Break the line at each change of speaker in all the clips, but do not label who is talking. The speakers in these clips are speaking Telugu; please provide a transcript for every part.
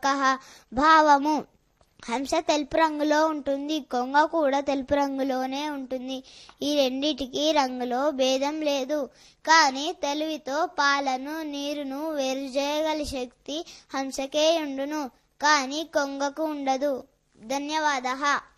భావము హంస తెలుపు రంగులో ఉంటుంది కొంగ కూడా తెలుపు రంగులోనే ఉంటుంది ఈ రెండిటికి రంగులో భేదం లేదు కానీ తెలివితో పాలను నీరును వేరు చేయగల శక్తి హంసకే ఉండును కానీ కొంగకు ఉండదు ధన్యవాద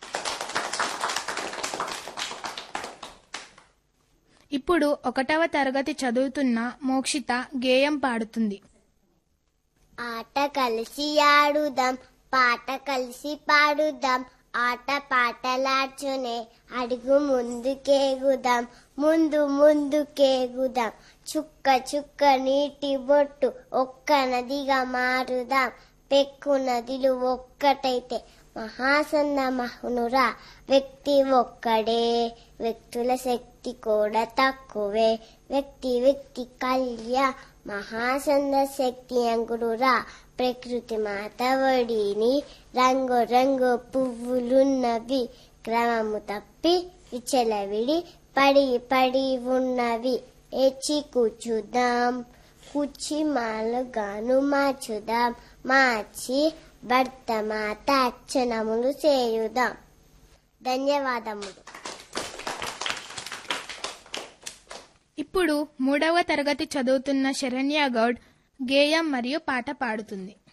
ఇప్పుడు ఒకటవ తరగతి చదువుతున్న మోక్షిత గేయం పాడుతుంది
ఆట కలిసి ఆడుదాం పాట కలిసి పాడుదాం ఆట పాటలాడ్చునే అడుగు ముందుకేగుదాం ముందు ముందుకేగుదాం చుక్క చుక్క నీటి బొట్టు ఒక్క నదిగా మారుదాం పెక్కు నదిలు ఒక్కటైతే మహాసన్న మహునురా వ్యక్తి ఒక్కడే వ్యక్తుల శక్తి కూడా తక్కువే వ్యక్తి వ్యక్తి కళ్య మహాసంద శక్తి అంకురురా ప్రకృతి మాత ఒడిని రంగు రంగు పువ్వులున్నవి క్రమము తప్పి విచలవిడి పడి పడి ఉన్నవి ఎచ్చి కూర్చుదాం కూర్చి మాలుగాను మార్చుదాం మార్చి భర్త మాత అర్చనములు చేయుదాం ధన్యవాదములు
ఇప్పుడు మూడవ తరగతి చదువుతున్న శరణ్య గౌడ్ గేయం మరియు పాట పాడుతుంది